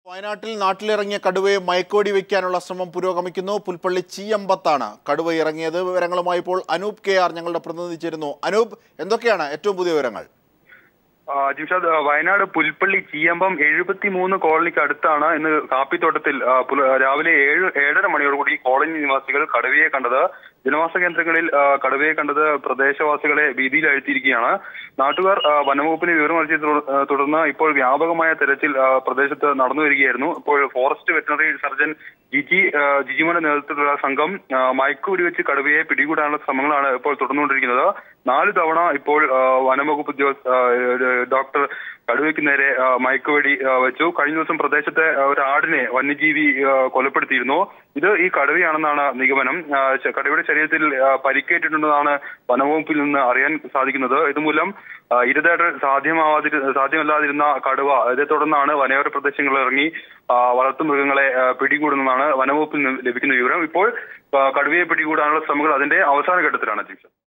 വയനാട്ടിൽ നാട്ടിലിറങ്ങിയ കടുവയെ മയക്കുവെടി വയ്ക്കാനുള്ള ശ്രമം പുരോഗമിക്കുന്നു പുൽപ്പള്ളി ചീയമ്പത്താണ് കടുവ ഇറങ്ങിയത് വിവരങ്ങളുമായി ഇപ്പോൾ അനൂപ് കെ ആർ ഞങ്ങളുടെ പ്രതിനിധി ചേരുന്നു അനൂപ് എന്തൊക്കെയാണ് ഏറ്റവും പുതിയ വിവരങ്ങൾ ആ, ജിംഷാദ് ആ, വയനാട് പുൽപ്പള്ളി ചീയമ്പം എഴുപത്തിമൂന്ന് കോളനിക്ക് അടുത്താണ് ഇന്ന് കാപ്പിത്തോട്ടത്തിൽ ആ, പുല- രാവിലെ ഏഴ് ഏഴര മണിയോടുകൂടി കോളനി നിവാസികൾ കടുവയെ കണ്ടത് ജനവാസ കേന്ദ്രങ്ങളിൽ ആ, കടുവയെ കണ്ടത് പ്രദേശവാസികളെ ഭീതിയിൽ അഴുത്തിയിരിക്കുകയാണ് നാട്ടുകാർ ആ, വനംവകുപ്പിന് വിവരം അറിയിച്ചതിനെ തുടർ- ആ, തുടർന്ന് ഇപ്പോൾ വ്യാപകമായ തെരച്ചിൽ ആ, പ്രദേശത്ത് നടന്നു വരികയായിരുന്നു ഇപ്പോൾ ഫോറസ്റ്റ് വെറ്ററിനറി സർജൻ ജിജി ആ, ജിജിമോന്റെ നേതൃത്വത്തിലുള്ള സംഘം ആ, മയക്കുവെടി വെച്ച് കടുവയെ പിടികൂടാനുള്ള ശ്രമങ്ങളാണ് ഇപ്പോൾ തുടർന്നുകൊണ്ടിരിക്കുന്നത് നാല് തവണ ഇപ്പോൾ ആ, വനംവകുപ്പ് ഉദ്യോഗസ്ഥ ആ, ഒരു ഡോക്ടർ കടുവയ്ക്ക് നേരെ ആ, മയക്കുവെടി ആ, വെച്ചു കഴിഞ്ഞ ദിവസം പ്രദേശത്തെ ആ, ഒരു ആടിനെ വന്യജീവി ആ, കൊലപ്പെടുത്തിയിരുന്നു ഇത് ഈ കടുവയാണെന്നാണ് നിഗമനം ആ, ശ- കടുവയുടെ ശരീരത്തിൽ ആ, പരിക്കേറ്റിട്ടുണ്ടെന്നാണ് വനംവകുപ്പിൽ നിന്ന് അറിയാൻ സാധിക്കുന്നത് ഇതുമൂലം ആ, ഇരതേടൽ സാധ്യമാവാതിരു സാധ്യമല്ലാതിരുന്ന കടുവ ഇതേ തുടർന്നാണ് വനയോര പ്രദേശങ്ങളിൽ ഇറങ്ങി ആ, വളർത്തുമൃഗങ്ങളെ ആ, പിടികൂടുന്നതാണ് വനംവകുപ്പിൽ നിന്ന് ലഭിക്കുന്ന വിവരം ഇപ്പോൾ ആ, കടുവയെ പിടികൂടാനുള്ള ശ്രമങ്ങൾ അതിന്റെ അവസാന ഘട്ടത്തിലാണ് അധ്യക്ഷൻ